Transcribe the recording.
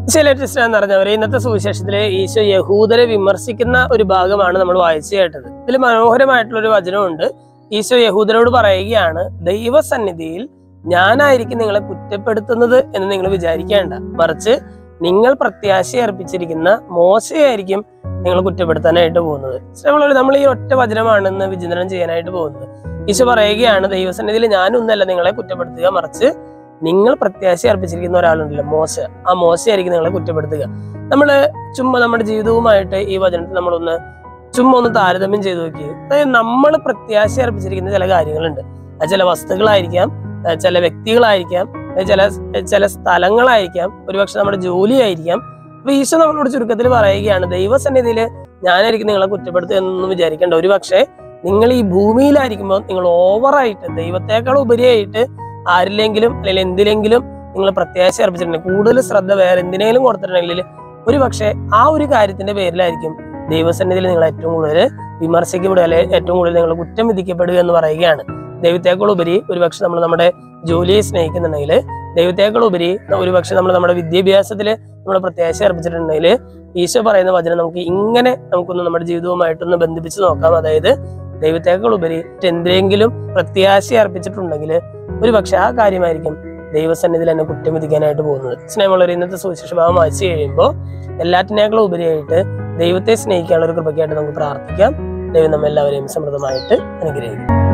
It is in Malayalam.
ടെസ്റ്റ് എന്ന് പറഞ്ഞവരെ ഇന്നത്തെ സുവിശേഷത്തിലെ ഈശോ യഹൂദരെ വിമർശിക്കുന്ന ഒരു ഭാഗമാണ് നമ്മൾ വായിച്ചു കേട്ടത് ഇതിൽ മനോഹരമായിട്ടുള്ള ഒരു വചനമുണ്ട് ഈശോ യഹൂദരോട് പറയുകയാണ് ദൈവസന്നിധിയിൽ ഞാനായിരിക്കും നിങ്ങളെ കുറ്റപ്പെടുത്തുന്നത് എന്ന് നിങ്ങൾ വിചാരിക്കേണ്ട മറിച്ച് നിങ്ങൾ പ്രത്യാശ അർപ്പിച്ചിരിക്കുന്ന മോശയായിരിക്കും നിങ്ങൾ കുറ്റപ്പെടുത്താനായിട്ട് പോകുന്നത് നമ്മളൊരു നമ്മൾ ഈ ഒറ്റ വചനമാണ് ഇന്ന് വിചിന്തനം ചെയ്യാനായിട്ട് പോകുന്നത് ഈശോ പറയുകയാണ് ദൈവസന്നിധിയിൽ ഞാനൊന്നല്ല നിങ്ങളെ കുറ്റപ്പെടുത്തുക മറിച്ച് നിങ്ങൾ പ്രത്യാശ അർപ്പിച്ചിരിക്കുന്ന ഒരാളുണ്ടല്ലോ മോശ ആ മോശയായിരിക്കും നിങ്ങളെ കുറ്റപ്പെടുത്തുക നമ്മൾ ചുമ്മാ നമ്മുടെ ജീവിതവുമായിട്ട് ഈ വചനത്തിൽ നമ്മളൊന്ന് ചുമ്മാ ഒന്ന് താരതമ്യം ചെയ്ത് നോക്കി അതായത് നമ്മൾ പ്രത്യാശ അർപ്പിച്ചിരിക്കുന്ന ചില കാര്യങ്ങളുണ്ട് അത് ചില വസ്തുക്കളായിരിക്കാം അത് ചില വ്യക്തികളായിരിക്കാം അത് ചില ചില സ്ഥലങ്ങളായിരിക്കാം ഒരുപക്ഷെ നമ്മുടെ ജോലിയായിരിക്കാം അപ്പൊ ഈശോ നമ്മളോട് ചുരുക്കത്തിൽ പറയുകയാണ് ദൈവസന്നിധിയിൽ ഞാനായിരിക്കും നിങ്ങളെ കുറ്റപ്പെടുത്തുക എന്നൊന്നും വിചാരിക്കേണ്ട ഒരു പക്ഷേ നിങ്ങൾ ഈ ഭൂമിയിലായിരിക്കുമ്പോൾ നിങ്ങൾ ഓവറായിട്ട് ദൈവത്തെക്കാൾ ഉപരിയായിട്ട് ആരിലെങ്കിലും അല്ലെങ്കിൽ എന്തിലെങ്കിലും നിങ്ങൾ പ്രത്യാശ അർപ്പിച്ചിട്ടുണ്ടെങ്കിൽ കൂടുതൽ ശ്രദ്ധ വേറെ എന്തിനേലും കൊടുത്തിട്ടുണ്ടെങ്കിൽ ഒരു പക്ഷേ ആ ഒരു കാര്യത്തിന്റെ പേരിലായിരിക്കും ദൈവസന്നിധിയിൽ നിങ്ങൾ ഏറ്റവും കൂടുതൽ വിമർശിക്കപ്പെടുക അല്ലെങ്കിൽ ഏറ്റവും കൂടുതൽ നിങ്ങൾ കുറ്റം വിധിക്കപ്പെടുക എന്ന് പറയുകയാണ് ദൈവത്തേക്കാൾ ഉപരി ഒരുപക്ഷെ നമ്മൾ നമ്മുടെ ജോലിയെ സ്നേഹിക്കുന്നുണ്ടെങ്കിൽ ദൈവത്തേക്കാൾ ഉപരി ഒരുപക്ഷെ നമ്മൾ നമ്മുടെ വിദ്യാഭ്യാസത്തിൽ നമ്മൾ പ്രത്യാശ അർപ്പിച്ചിട്ടുണ്ടെങ്കിൽ ഈശോ പറയുന്ന വചനം നമുക്ക് ഇങ്ങനെ നമുക്കൊന്ന് നമ്മുടെ ജീവിതവുമായിട്ടൊന്ന് ബന്ധിപ്പിച്ച് നോക്കാം അതായത് ദൈവത്തേക്കാൾ ഉപരി എന്തെങ്കിലും പ്രത്യാശ അർപ്പിച്ചിട്ടുണ്ടെങ്കിൽ ഒരു പക്ഷെ ആ കാര്യമായിരിക്കും ദൈവസന്നിധിയിൽ എന്നെ കുറ്റം വിധിക്കാനായിട്ട് പോകുന്നത് സ്നേഹമുള്ള ഇന്നത്തെ സുവിശേഷ ഭാഗം വായിച്ചു കഴിയുമ്പോൾ എല്ലാറ്റിനേക്കാളും ഉപരിയായിട്ട് ദൈവത്തെ സ്നേഹിക്കാനുള്ള ഒരു കൃപയ്ക്കായിട്ട് നമുക്ക് പ്രാർത്ഥിക്കാം ദൈവം നമ്മെല്ലാവരെയും സമൃദ്ധമായിട്ട് അനുഗ്രഹിക്കും